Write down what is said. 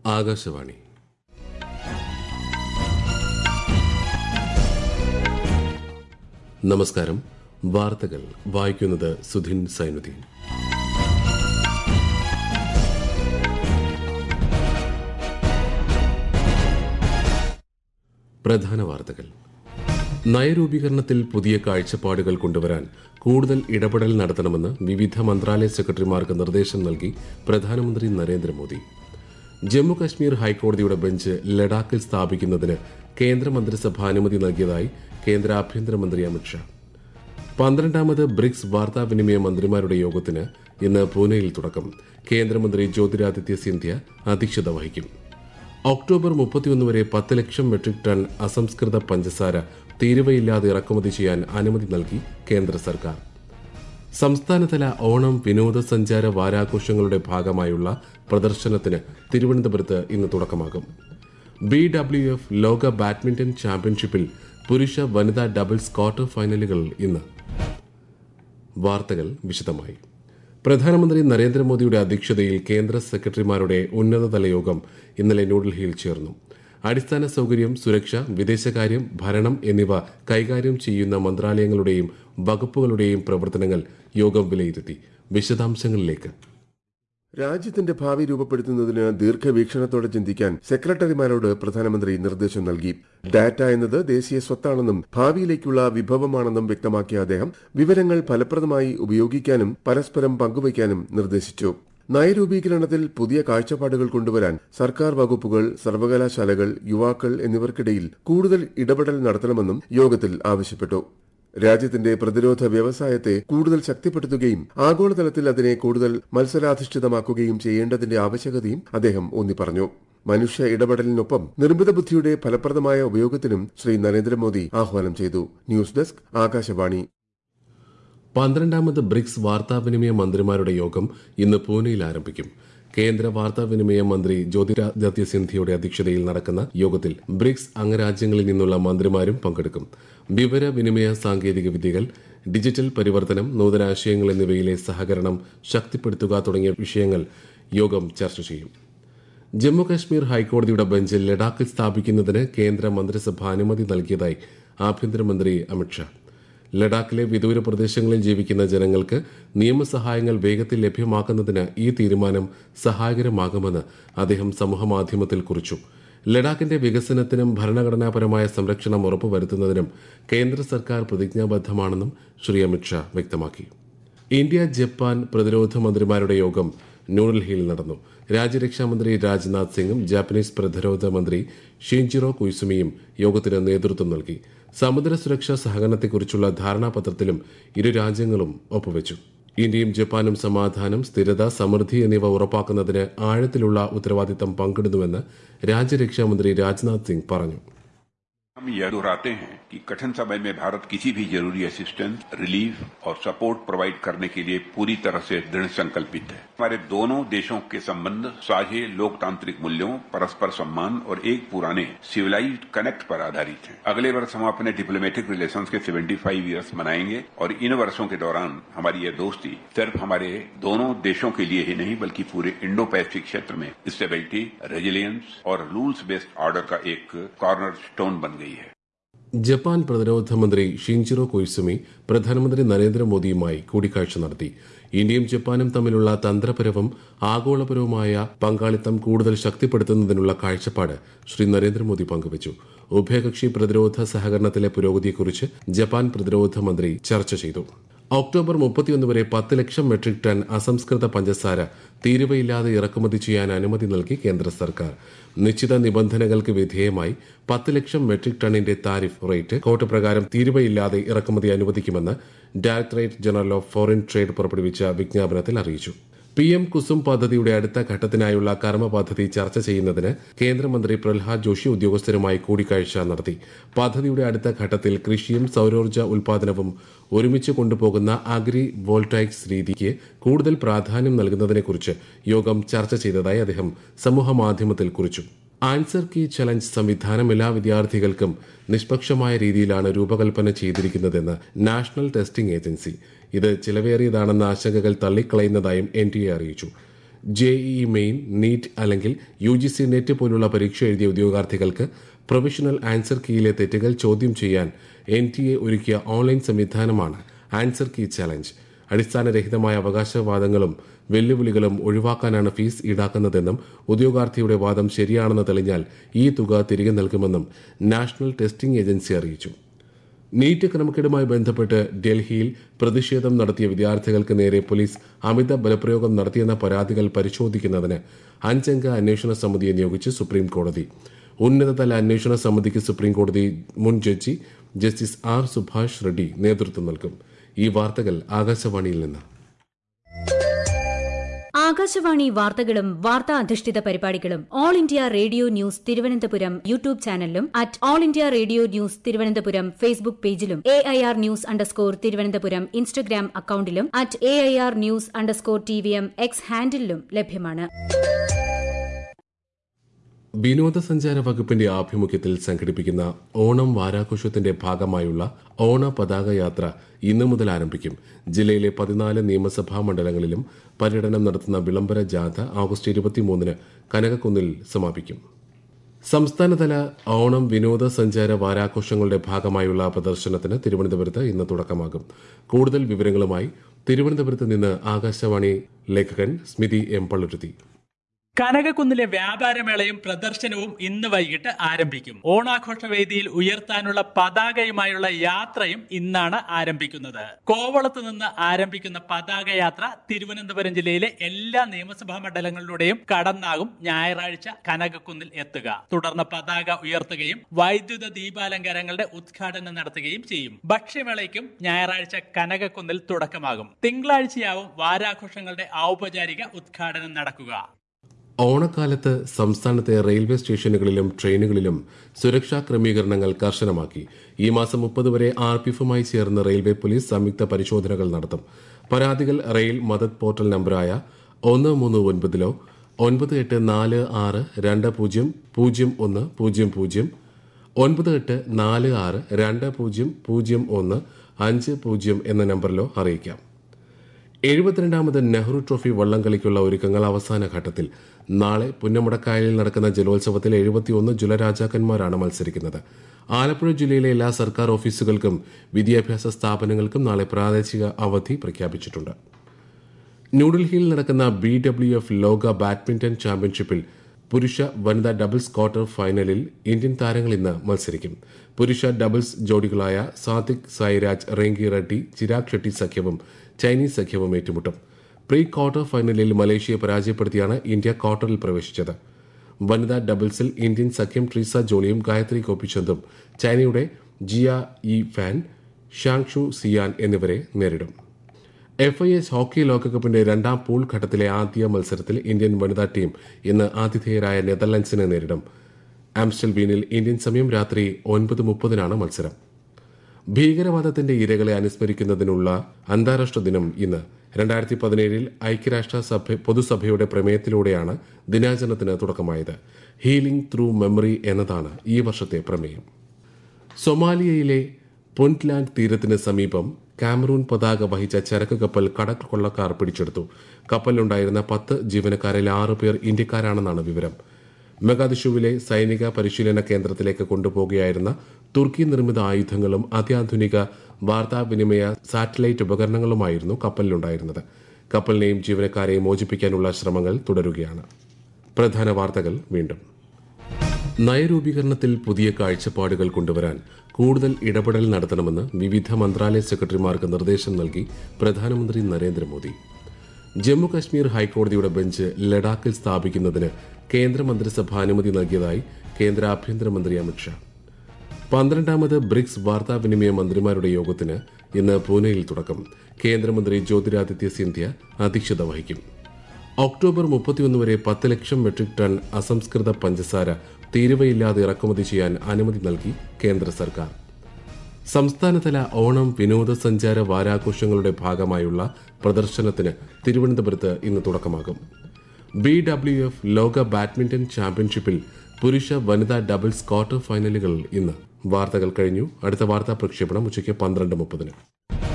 ആകാശവാണി നമസ്കാരം വാർത്തകൾ വായിക്കുന്നത് സുധിൻ സൈനുദ്ദീൻ പ്രധാന വാർത്തകൾ നയരൂപീകരണത്തിൽ പുതിയ കാഴ്ചപ്പാടുകൾ കൊണ്ടുവരാൻ കൂടുതൽ ഇടപെടൽ നടത്തണമെന്ന് വിവിധ മന്ത്രാലയ സെക്രട്ടറിമാർക്ക് നിർദ്ദേശം നൽകി പ്രധാനമന്ത്രി നരേന്ദ്രമോദി ജമ്മു കശ്മീർ ഹൈക്കോടതിയുടെ ബെഞ്ച് ലഡാക്കിൽ സ്ഥാപിക്കുന്നതിന് കേന്ദ്രമന്ത്രിസഭ അനുമതി നൽകിയതായി കേന്ദ്ര ആഭ്യന്തരമന്ത്രി അമിത്ഷാ പന്ത്രണ്ടാമത് ബ്രിക്സ് വാർത്താവിനിമയ മന്ത്രിമാരുടെ യോഗത്തിന് ഇന്ന് പൂനെയിൽ തുടക്കം കേന്ദ്രമന്ത്രി ജ്യോതിരാദിത്യ സിന്ധ്യ അധ്യക്ഷത വഹിക്കും ഒക്ടോബർ മുപ്പത്തിയൊന്ന് വരെ പത്ത് ലക്ഷം മെട്രിക് ടൺ അസംസ്കൃത പഞ്ചസാര തീരുവയില്ലാതെ ഇറക്കുമതി ചെയ്യാൻ അനുമതി നൽകി കേന്ദ്ര സർക്കാർ സംസ്ഥാനതല ഓണം വിനോദസഞ്ചാര വാരാഘോഷങ്ങളുടെ ഭാഗമായുള്ള പ്രദർശനത്തിന് തിരുവനന്തപുരത്ത് ഇന്ന് തുടക്കമാകും ബി ഡബ്ല്യു എഫ് ലോക ബാഡ്മിന്റൺ ചാമ്പ്യൻഷിപ്പിൽ പുരുഷ വനിതാ ഡബിൾസ് ക്വാർട്ടർ ഫൈനലുകൾ ഇന്ന് വാർത്തകൾ വിശദമായി പ്രധാനമന്ത്രി നരേന്ദ്രമോദിയുടെ അധ്യക്ഷതയിൽ കേന്ദ്ര സെക്രട്ടറിമാരുടെ ഉന്നതതല യോഗം ഇന്നലെ ന്യൂഡൽഹിയിൽ ചേർന്നു അടിസ്ഥാന സൌകര്യം സുരക്ഷ വിദേശകാര്യം ഭരണം എന്നിവ കൈകാര്യം ചെയ്യുന്ന മന്ത്രാലയങ്ങളുടെയും വകുപ്പുകളുടെയും പ്രവർത്തനങ്ങൾ യോഗം വിലയിരുത്തി വിശദാംശങ്ങളിലേക്ക് രാജ്യത്തിന്റെ ഭാവി രൂപപ്പെടുത്തുന്നതിന് ദീർഘവീക്ഷണത്തോടെ ചിന്തിക്കാൻ സെക്രട്ടറിമാരോട് പ്രധാനമന്ത്രി നിർദ്ദേശം നൽകി ഡാറ്റ എന്നത് ദേശീയ സ്വത്താണെന്നും ഭാവിയിലേക്കുള്ള വിഭവമാണെന്നും വ്യക്തമാക്കിയ അദ്ദേഹം വിവരങ്ങൾ ഫലപ്രദമായി ഉപയോഗിക്കാനും പരസ്പരം പങ്കുവയ്ക്കാനും നിർദ്ദേശിച്ചു നയരൂപീകരണത്തിൽ പുതിയ കാഴ്ചപ്പാടുകൾ കൊണ്ടുവരാൻ സർക്കാർ വകുപ്പുകൾ സർവകലാശാലകൾ യുവാക്കൾ എന്നിവർക്കിടയിൽ കൂടുതൽ ഇടപെടൽ നടത്തണമെന്നും യോഗത്തിൽ ആവശ്യപ്പെട്ടു രാജ്യത്തിന്റെ പ്രതിരോധ വ്യവസായത്തെ കൂടുതൽ ശക്തിപ്പെടുത്തുകയും ആഗോളതലത്തിൽ അതിനെ കൂടുതൽ മത്സരാധിഷ്ഠിതമാക്കുകയും ചെയ്യേണ്ടതിന്റെ ആവശ്യകതയും അദ്ദേഹം ഊന്നി പറഞ്ഞു മനുഷ്യ ഇടപെടലിനൊപ്പം നിർമ്മിത ബുദ്ധിയുടെ ഫലപ്രദമായ ഉപയോഗത്തിനും ശ്രീ നരേന്ദ്രമോദി ആഹ്വാനം ചെയ്തു ന്യൂസ് ഡെസ്ക് ആകാശവാണി പന്ത്രണ്ടാമത് ബ്രിക്സ് വാർത്താവിനിമയ മന്ത്രിമാരുടെ യോഗം ഇന്ന് പൂനെയിൽ ആരംഭിക്കും കേന്ദ്ര വാർത്താവിനിമയ മന്ത്രി ജ്യോതിരാദിത്യ സിന്ധ്യയുടെ അധ്യക്ഷതയിൽ നടക്കുന്ന യോഗത്തിൽ ബ്രിക്സ് അംഗരാജ്യങ്ങളിൽ നിന്നുള്ള മന്ത്രിമാരും പങ്കെടുക്കും വിവര വിനിമയ സാങ്കേതിക വിദ്യകൾ ഡിജിറ്റൽ പരിവർത്തനം നൂതനാശയങ്ങൾ എന്നിവയിലെ സഹകരണം ശക്തിപ്പെടുത്തുക തുടങ്ങിയ വിഷയങ്ങൾ യോഗം ചർച്ച ചെയ്യും ജമ്മു കശ്മീർ ഹൈക്കോടതിയുടെ ബെഞ്ച് ലഡാക്കിൽ സ്ഥാപിക്കുന്നതിന് കേന്ദ്ര മന്ത്രിസഭ അനുമതി നൽകിയതായി ആഭ്യന്തരമന്ത്രി അമിത്ഷാ ലഡാക്കിലെ വിദൂര പ്രദേശങ്ങളിൽ ജീവിക്കുന്ന ജനങ്ങൾക്ക് നിയമസഹായങ്ങൾ വേഗത്തിൽ ലഭ്യമാക്കുന്നതിന് ഈ തീരുമാനം സഹായകരമാകുമെന്ന് അദ്ദേഹം സമൂഹമാധ്യമത്തിൽ കുറിച്ചു ലഡാക്കിന്റെ വികസനത്തിനും ഭരണഘടനാപരമായ സംരക്ഷണം ഉറപ്പുവരുത്തുന്നതിനും കേന്ദ്ര സർക്കാർ പ്രതിജ്ഞാബദ്ധമാണെന്നും ശ്രീ അമിത്ഷാ വ്യക്തമാക്കി ഇന്ത്യ ജപ്പാൻ പ്രതിരോധ മന്ത്രിമാരുടെ യോഗം ന്യൂഡൽഹിയിൽ നടന്നു രാജ്യരക്ഷാമന്ത്രി രാജ്നാഥ് സിംഗും ജാപ്പനീസ് പ്രതിരോധ മന്ത്രി ഷിൻജിറോ കുയ്സുമിയും യോഗത്തിന് നേതൃത്വം നൽകി സമുദ്ര സുരക്ഷാ സഹകരണത്തെക്കുറിച്ചുള്ള ധാരണാപത്രത്തിലും ഇരു രാജ്യങ്ങളും ഒപ്പുവച്ചു ഇന്ത്യയും ജപ്പാനും സമാധാനം സ്ഥിരത സമൃദ്ധി എന്നിവ ഉറപ്പാക്കുന്നതിന് ആഴത്തിലുള്ള ഉത്തരവാദിത്തം പങ്കിടുന്നുവെന്ന് രാജ്യരക്ഷാമന്ത്രി രാജ്നാഥ് സിംഗ് പറഞ്ഞു हम यह दोहराते हैं कि कठिन समय में भारत किसी भी जरूरी असिस्टेंस रिलीफ और सपोर्ट प्रोवाइड करने के लिए पूरी तरह से दृढ़ संकल्पित है हमारे दोनों देशों के संबंध साझे लोकतांत्रिक मूल्यों परस्पर सम्मान और एक पुराने सिविलाइज्ड कनेक्ट पर आधारित हैं अगले वर्ष हम अपने डिप्लोमेटिक रिलेशंस के 75 इयर्स मनाएंगे और इन वर्षों के दौरान हमारी यह दोस्ती सिर्फ हमारे दोनों देशों के लिए ही नहीं बल्कि पूरे इंडो पैसिफिक क्षेत्र में स्टेबिलिटी रेजिलियंस और रूल्स बेस्ड ऑर्डर का एक कॉर्नर स्टोन बन गई है ജപ്പാൻ പ്രതിരോധ മന്ത്രി ഷിൻജിറോ കൊയ്സുമി പ്രധാനമന്ത്രി നരേന്ദ്രമോദിയുമായി കൂടിക്കാഴ്ച നടത്തി ഇന്ത്യയും ജപ്പാനും തമ്മിലുള്ള തന്ത്രപരവും ആഗോളപരവുമായ പങ്കാളിത്തം കൂടുതൽ ശക്തിപ്പെടുത്തുന്നതിനുള്ള കാഴ്ചപ്പാട് ശ്രീ നരേന്ദ്രമോദി പങ്കുവച്ചു ഉഭയകക്ഷി പ്രതിരോധ സഹകരണത്തിലെ പുരോഗതിയെക്കുറിച്ച് ജപ്പാൻ പ്രതിരോധ മന്ത്രി ചർച്ച ചെയ്തു ഒക്ടോബർ മുപ്പത്തിയൊന്ന് വരെ പത്ത് ലക്ഷം മെട്രിക് ടൺ അസംസ്കൃത പഞ്ചസാര തീരുവയില്ലാതെ ഇറക്കുമതി ചെയ്യാൻ അനുമതി നൽകി കേന്ദ്ര സർക്കാർ നിശ്ചിത നിബന്ധനകൾക്ക് വിധേയമായി പത്ത് ലക്ഷം മെട്രിക് ടണ്ണിന്റെ താരിഫ് റേറ്റ് കോട്ട് പ്രകാരം തീരുവയില്ലാതെ ഇറക്കുമതി അനുവദിക്കുമെന്ന് directorate general of foreign trade പുറപ്പെടുവിച്ച വിജ്ഞാപനത്തിൽ അറിയിച്ചു പി എം കുസും പദ്ധതിയുടെ അടുത്ത ഘട്ടത്തിനായുള്ള കർമ്മ പദ്ധതി ചർച്ച ചെയ്യുന്നതിന് കേന്ദ്രമന്ത്രി പ്രഹ്ലാദ് ജോഷി ഉദ്യോഗസ്ഥരുമായി കൂടിക്കാഴ്ച നടത്തി പദ്ധതിയുടെ അടുത്ത ഘട്ടത്തിൽ കൃഷിയും സൌരോർജ്ജ ഉൽപാദനവും ഒരുമിച്ച് കൊണ്ടുപോകുന്ന അഗ്രി വോൾട്ടൈക്സ് രീതിക്ക് കൂടുതൽ പ്രാധാന്യം നൽകുന്നതിനെക്കുറിച്ച് യോഗം ചർച്ച ചെയ്തതായി അദ്ദേഹം സമൂഹമാധ്യമത്തിൽ കുറിച്ചു ആൻസർ കീ ചലഞ്ച് സംവിധാനം എല്ലാ വിദ്യാർത്ഥികൾക്കും നിഷ്പക്ഷമായ രീതിയിലാണ് രൂപകൽപ്പന ചെയ്തിരിക്കുന്നതെന്ന് നാഷണൽ ടെസ്റ്റിംഗ് ഏജൻസി ഇത് ചിലവേറിയതാണെന്ന ആശങ്കകൾ തള്ളിക്കളയുന്നതായും എൻ ടി എ അറിയിച്ചു ജെഇഇ മെയിൻ നീറ്റ് അല്ലെങ്കിൽ യു ജി സി നെറ്റ് പോലുള്ള പരീക്ഷ എഴുതിയ ഉദ്യോഗാർത്ഥികൾക്ക് പ്രൊഫഷണൽ ആൻസർ കീയിലെ തെറ്റുകൾ ചോദ്യം ചെയ്യാൻ എൻ ടി എ ഒരുക്കിയ ഓൺലൈൻ സംവിധാനമാണ് ആൻസർ കീ ചലഞ്ച് അടിസ്ഥാനരഹിതമായ അവകാശവാദങ്ങളും വെല്ലുവിളികളും ഒഴിവാക്കാനാണ് ഫീസ് ഈടാക്കുന്നതെന്നും ഉദ്യോഗാർത്ഥിയുടെ വാദം ശരിയാണെന്ന് തെളിഞ്ഞാൽ ഈ തുക തിരികെ നൽകുമെന്നും നാഷണൽ ടെസ്റ്റിംഗ് ഏജൻസി അറിയിച്ചു നീറ്റ് ക്രമക്കേടുമായി ബന്ധപ്പെട്ട് ഡൽഹിയിൽ പ്രതിഷേധം നടത്തിയ വിദ്യാർത്ഥികൾക്ക് നേരെ പോലീസ് അമിത ബലപ്രയോഗം നടത്തിയെന്ന പരാതികൾ പരിശോധിക്കുന്നതിന് അഞ്ചംഗ അന്വേഷണ സമിതിയെ നിയോഗിച്ച് സുപ്രീം കോടതി ഉന്നതതല അന്വേഷണ സമിതിക്ക് സുപ്രീം കോടതി മുൻ ജഡ്ജി ജസ്റ്റിസ് ആർ സുഭാഷ് റെഡ്ഡി നേതൃത്വം നൽകും ഈ വാർത്തകൾ ആകാശവാണിയിൽ നിന്ന് ആകാശവാണി വാർത്തകളും വാർത്താ അധിഷ്ഠിത പരിപാടികളും all India radio news Thiruvananthapuram YouTube ചാനലിലും at all India radio news Thiruvananthapuram Facebook പേജിലും A I R news underscore Thiruvananthapuram Instagram അക്കൌണ്ടിലും at A I R news underscore T V M X ഹാൻഡിലും ലഭ്യമാണ് വിനോദസഞ്ചാര വകുപ്പിന്റെ ആഭിമുഖ്യത്തിൽ സംഘടിപ്പിക്കുന്ന ഓണം വാരാഘോഷത്തിന്റെ ഭാഗമായുള്ള ഓണ പതാക യാത്ര ഇന്നു മുതൽ ആരംഭിക്കും ജില്ലയിലെ പതിനാല് നിയമസഭാ മണ്ഡലങ്ങളിലും പര്യടനം നടത്തുന്ന വിളംബര ജാഥ ഓഗസ്റ്റ് ഇരുപത്തിമൂന്നിന് കനകക്കുന്നിൽ സമാപിക്കും സംസ്ഥാനതല ഓണം വിനോദസഞ്ചാര വാരാഘോഷങ്ങളുടെ ഭാഗമായുള്ള പ്രദർശനത്തിന് തിരുവനന്തപുരത്ത് ഇന്ന് തുടക്കമാകും കൂടുതൽ വിവരങ്ങളുമായി തിരുവനന്തപുരത്ത് നിന്ന് ആകാശവാണി ലേഖകൻ സ്മിതി എം പള്ളുരുത്തി കനകക്കുന്നിലെ വ്യാപാരമേളയും പ്രദർശനവും ഇന്ന് വൈകിട്ട് ആരംഭിക്കും ഓണാഘോഷ വേദിയിൽ ഉയർത്താനുള്ള പതാകയുമായുള്ള യാത്രയും ഇന്നാണ് ആരംഭിക്കുന്നത് കോവളത്ത് നിന്ന് ആരംഭിക്കുന്ന പതാക യാത്ര തിരുവനന്തപുരം ജില്ലയിലെ എല്ലാ നിയമസഭാ മണ്ഡലങ്ങളിലൂടെയും കടന്നാകും ഞായറാഴ്ച കനകക്കുന്നിൽ എത്തുക തുടർന്ന് പതാക ഉയർത്തുകയും വൈദ്യുത ദീപാലങ്കാരങ്ങളുടെ ഉദ്ഘാടനം നടത്തുകയും ചെയ്യും ഭക്ഷ്യമേളയ്ക്കും ഞായറാഴ്ച കനകക്കുന്നിൽ തുടക്കമാകും തിങ്കളാഴ്ചയാവും വാരാഘോഷങ്ങളുടെ ഔപചാരിക ഉദ്ഘാടനം നടക്കുക ഓണക്കാലത്ത് സംസ്ഥാനത്തെ റെയിൽവേ സ്റ്റേഷനുകളിലും ട്രെയിനുകളിലും സുരക്ഷാ ക്രമീകരണങ്ങൾ കർശനമാക്കി ഈ മാസം മുപ്പത് വരെ ആർ പി എഫുമായി ചേർന്ന് റെയിൽവേ പോലീസ് സംയുക്ത പരിശോധനകൾ നടത്തും പരാതികൾ റെയിൽ മദത് പോർട്ടൽ നമ്പറായ ഒന്ന് മൂന്ന് ഒൻപതിലോ ഒൻപത് എട്ട് നാല് ആറ് രണ്ട് പൂജ്യം പൂജ്യം ഒന്ന് പൂജ്യം പൂജ്യം ഒൻപത് എട്ട് നാല് ആറ് രണ്ട് പൂജ്യം പൂജ്യം ഒന്ന് അഞ്ച് പൂജ്യം എന്ന നമ്പറിലോ അറിയിക്കാം എഴുപത്തിരണ്ടാമത് നെഹ്റു ട്രോഫി വള്ളംകളിക്കുള്ള ഒരുക്കങ്ങൾ അവസാന ഘട്ടത്തിൽ നാളെ പുന്നമുടക്കായലിൽ നടക്കുന്ന ജലോത്സവത്തിൽ എഴുപത്തിയൊന്ന് ജലരാജാക്കന്മാരാണ് മത്സരിക്കുന്നത് ആലപ്പുഴ ജില്ലയിലെ എല്ലാ സർക്കാർ ഓഫീസുകൾക്കും വിദ്യാഭ്യാസ സ്ഥാപനങ്ങൾക്കും നാളെ പ്രാദേശിക അവധി പ്രഖ്യാപിച്ചിട്ടുണ്ട് ന്യൂഡൽഹിയിൽ നടക്കുന്ന ബി ഡബ്ല്യു എഫ് ലോക ബാഡ്മിന്റൺ ചാമ്പ്യൻഷിപ്പിൽ പുരുഷ വനിതാ ഡബിൾസ് ക്വാർട്ടർ ഫൈനലിൽ ഇന്ത്യൻ താരങ്ങൾ ഇന്ന് മത്സരിക്കും പുരുഷ ഡബിൾസ് ജോഡികളായ സാത്വിക് സായിരാജ് റെങ്കി റെഡ്ഡി ചിരാഗ് ഷെട്ടി സഖ്യവും ചൈനീസ് സഖ്യവും ഏറ്റുമുട്ടും പ്രീ ക്വാർട്ടർ ഫൈനലിൽ മലേഷ്യയെ പരാജയപ്പെടുത്തിയാണ് ഇന്ത്യ ക്വാർട്ടറിൽ പ്രവേശിച്ചത് വനിതാ ഡബിൾസിൽ ഇന്ത്യൻ സഖ്യം ട്രീസ ജോളിയും ഗായത്രി ഗോപിചന്ദും ചൈനയുടെ Jia Yifan Zhang Shuxian എന്നിവരെ നേരിടും എഫ് ഐ എസ് ഹോക്കി ലോകകപ്പിന്റെ രണ്ടാം പൂൾ ഘട്ടത്തിലെ ആദ്യ മത്സരത്തിൽ ഇന്ത്യൻ വനിതാ ടീം ഇന്ന് ആതിഥേയരായ നെതർലൻഡ്സിനെ നേരിടും ആംസ്റ്റൽബീനിൽ ഇന്ത്യൻ സമയം രാത്രി ഒൻപത് മുപ്പതിനാണ് മത്സരം ഭീകരവാദത്തിന്റെ ഇരകളെ അനുസ്മരിക്കുന്നതിനുള്ള അന്താരാഷ്ട്ര ദിനം ഇന്ന് രണ്ടായിരത്തി പതിനേഴിൽ ഐക്യരാഷ്ട്ര സഭ പൊതുസഭയുടെ പ്രമേയത്തിലൂടെയാണ് ദിനാചരണത്തിന് തുടക്കമായത് ഹീലിംഗ് ത്രൂ മെമ്മറി എന്നതാണ് ഈ വർഷത്തെ പ്രമേയം സൊമാലിയയിലെ പുന്റ്ലാൻഡ് തീരത്തിന് സമീപം കാമറൂൺ പതാക വഹിച്ച ചരക്ക് കപ്പൽ കടൽ കൊള്ളക്കാർ പിടിച്ചെടുത്തു കപ്പലിലുണ്ടായിരുന്ന പത്ത് ജീവനക്കാരിൽ ആറ് പേർ ഇന്ത്യക്കാരാണെന്നാണ് വിവരം മെഗാദിഷുവിലെ സൈനിക പരിശീലന കേന്ദ്രത്തിലേക്ക് കൊണ്ടുപോകുകയായിരുന്ന തുർക്കി നിർമ്മിത ആയുധങ്ങളും അത്യാധുനിക വാർത്താവിനിമയ സാറ്റലൈറ്റ് ഉപകരണങ്ങളുമായിരുന്നു കപ്പലിലുണ്ടായിരുന്നത് കപ്പലിനെയും ജീവനക്കാരെയും മോചിപ്പിക്കാനുള്ള ശ്രമങ്ങൾ തുടരുകയാണ് പ്രധാന വാർത്തകൾ വീണ്ടും നയരൂപീകരണത്തിൽ പുതിയ കാഴ്ചപ്പാടുകൾ കൊണ്ടുവരാൻ കൂടുതൽ ഇടപെടൽ നടത്തണമെന്ന് വിവിധ മന്ത്രാലയ സെക്രട്ടറിമാർക്ക് നിർദ്ദേശം നൽകി പ്രധാനമന്ത്രി നരേന്ദ്രമോദി ജമ്മു കശ്മീർ ഹൈക്കോടതിയുടെ ബെഞ്ച് ലഡാക്കിൽ സ്ഥാപിക്കുന്നതിന് കേന്ദ്രമന്ത്രിസഭ അനുമതി നൽകിയതായി കേന്ദ്ര ആഭ്യന്തരമന്ത്രി അമിത്ഷാ പന്ത്രണ്ടാമത് ബ്രിക്സ് വാർത്താവിനിമയ മന്ത്രിമാരുടെ യോഗത്തിന് ഇന്ന് പൂനെയിൽ തുടക്കം കേന്ദ്രമന്ത്രി ജ്യോതിരാദിത്യ സിന്ധ്യ അധ്യക്ഷത വഹിക്കും ഒക്ടോബർ മുപ്പത്തിയൊന്ന് വരെ പത്ത് ലക്ഷം മെട്രിക് ടൺ അസംസ്കൃത പഞ്ചസാര തീരുവയില്ലാതെ ഇറക്കുമതി ചെയ്യാൻ അനുമതി നൽകി കേന്ദ്ര സർക്കാർ സംസ്ഥാനതല ഓണം വിനോദസഞ്ചാര വാരാഘോഷങ്ങളുടെ ഭാഗമായുള്ള പ്രദർശനത്തിന് തിരുവനന്തപുരത്ത് ഇന്ന് തുടക്കമാകും ബി ഡബ്ല്യു എഫ് ലോക ബാഡ്മിന്റൺ ചാമ്പ്യൻഷിപ്പിൽ പുരുഷ വനിതാ ഡബിൾസ് ക്വാർട്ടർ ഫൈനലുകൾ ഇന്ന് വാർത്തകൾ കഴിഞ്ഞു അടുത്ത വാർത്താ പ്രക്ഷേപണം ഉച്ചയ്ക്ക് പന്ത്രണ്ട് മുപ്പതിന്